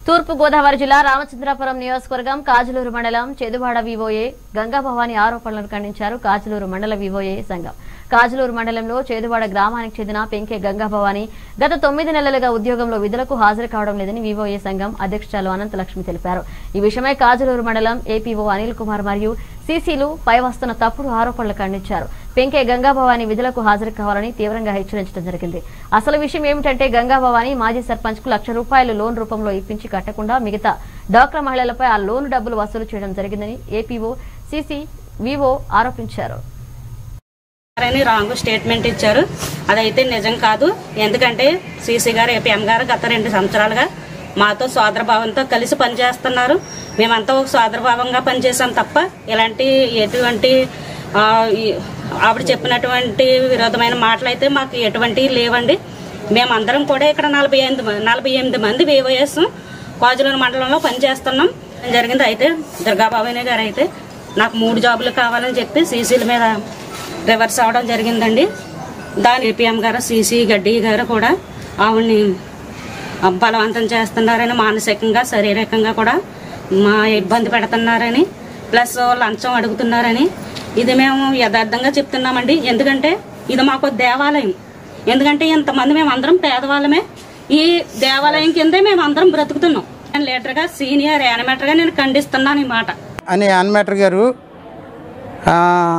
తూర్పు గోదావరి జిల్లా రామచంద్రాపురం నియోజకవర్గం కాజులూరు మండలం చెదువాడ వివోఏ గంగాభవాని ఆరోపణలను ఖండించారు కాజులూరు మండల వివోఏ సంఘం కాజులూరు మండలంలో చేదువాడ గ్రామానికి చెందిన పెంకే గంగాభవాని గత తొమ్మిది నెలలుగా ఉద్యోగంలో విధులకు హాజరు కావడం లేదని వివోఏ సంఘం అధ్యక్షురాలు అనంతలక్ష్మి తెలిపారు ఈ విషయమై కాజులూరు మండలం ఏపీఓ అనిల్ కుమార్ మరియు సీసీలు పై వస్తున్న తప్పుడు ఆరోపణలు ఖండించారు పెంకే గంగాభవాని విధులకు హాజరు కావాలని తీవ్రంగా హెచ్చరించడం జరిగింది అసలు విషయం ఏమిటంటే గంగాభవాని మాజీ సర్పంచ్ కు లక్ష రూపాయలు లోన్ రూపంలో ఇప్పించి కట్టకుండా మిగతా డాక్రా మహిళలపై ఆ లోను డబ్బులు వసూలు చేయడం జరిగిందని ఏపీఓ సీసీ వివో ఆరోపించారు అని రాంగ్ స్టేట్మెంట్ ఇచ్చారు అదైతే నిజం కాదు ఎందుకంటే సీసీ గారు ఏపీఎం గారు గత రెండు సంవత్సరాలుగా మాతో సోదరభావంతో కలిసి పనిచేస్తున్నారు మేమంతా ఒక సోదరభావంగా పనిచేసాం తప్ప ఇలాంటి ఎటువంటి ఆ, ఈ- ఆవిడ చెప్పినటువంటి విరోధమైన మాటలు అయితే మాకు ఎటువంటి లేవండి మేమందరం కూడా ఇక్కడ నలభై ఎనిమిది మ- నలభై ఎనిమిది మంది వేవైఎస్ కోజలూరు మండలంలో పనిచేస్తున్నాం జరిగింది అయితే దుర్గాబాబు గారు అయితే నాకు మూడు జాబులు కావాలని చెప్పి సీసీల మీద రివర్స్ అవడం జరిగిందండి దాని ఏపీఎం గారు సీసీ గడ్డి గారు కూడా ఆవిడ్ని బలవంతం చేస్తున్నారని మానసికంగా శారీరకంగా కూడా మా ఇబ్బంది పెడుతున్నారని ప్లస్ లంచం అడుగుతున్నారని ఇది మేము యథార్థంగా చెప్తున్నామండి ఎందుకంటే ఇది మాకు దేవాలయం ఎందుకంటే ఇంతమంది మేము అందరం పేదవాళ్ళమే ఈ దేవాలయం కిందే మేము అందరం బ్రతుకుతున్నాం నేను లీడర్గా సీనియర్ యానిమేటర్గా నేను ఖండిస్తున్నాను ఈ మాట అని యానిమేటర్ గారు ఆ,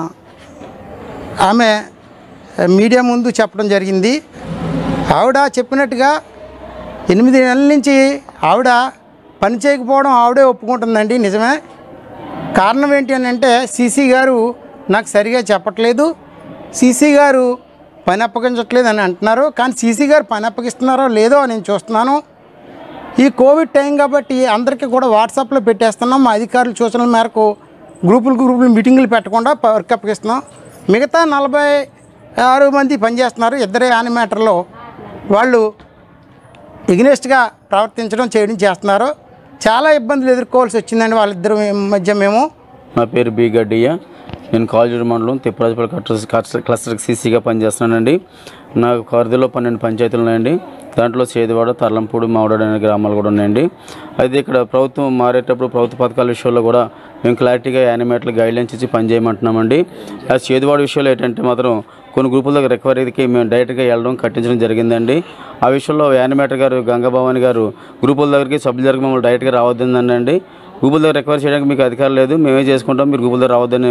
ఆమె మీడియా ముందు చెప్పడం జరిగింది ఆవిడ చెప్పినట్టుగా ఎనిమిది నెలల నుంచి ఆవిడ పని చేయకపోవడం ఆవిడే ఒప్పుకుంటుందండి నిజమే కారణం ఏంటి అని అంటే సీసీ గారు నాకు సరిగా చెప్పట్లేదు సీసీ గారు పని అప్పగించట్లేదు అని అంటున్నారు కానీ సీసీ గారు పని అప్పగిస్తున్నారో లేదో నేను చూస్తున్నాను ఈ కోవిడ్ టైం కాబట్టి అందరికీ కూడా వాట్సాప్లో పెట్టేస్తున్నాం మా అధికారుల సూచనల మేరకు గ్రూపులు గ్రూపులు మీటింగులు పెట్టకుండా వర్క్ అప్పగిస్తున్నాం మిగతా నలభై ఆరు మంది పనిచేస్తున్నారు ఇద్దరే యానిమేటర్లో వాళ్ళు ఎగ్నెస్ట్గా ప్రవర్తించడం చేయడం చేస్తున్నారు చాలా ఇబ్బందులు ఎదుర్కోవాల్సి వచ్చిందండి వాళ్ళిద్దరి మధ్య మేము నా పేరు బి గడ్డియ్య నేను కాలేజీ మండలం తిప్పరాజపల్లి క్లస్టర్ క్లస్టర్ క్లస్టర్ సీసీగా పనిచేస్తున్నానండి నాకు పరిధిలో పన్నెండు పంచాయతీలు ఉన్నాయండి దాంట్లో చేదివాడ తరలంపూడి మామిడాడు అనే గ్రామాలు కూడా ఉన్నాయండి అయితే ఇక్కడ ప్రభుత్వం మారేటప్పుడు ప్రభుత్వ పథకాల విషయంలో కూడా మేము క్లారిటీగా యానిమేటర్లు గైడ్లైన్స్ ఇచ్చి పనిచేయమంటున్నామండి ఆ చేదివాడ విషయంలో ఏంటంటే మాత్రం కొన్ని గ్రూపుల దగ్గర రికవరీకి మేము డైరెక్ట్గా వెళ్ళడం కట్టించడం జరిగిందండి ఆ విషయంలో యానిమేటర్ గారు గంగాభవాని గారు గ్రూపుల దగ్గరికి సభ్యుల దగ్గరికి మమ్మల్ని డైరెక్ట్గా రావద్దండి అండి గ్రూపుల దగ్గర రికవరీ చేయడానికి మీకు అధికారం లేదు మేమే చేసుకుంటాం మీరు గ్రూపుల దగ్గర రావద్దని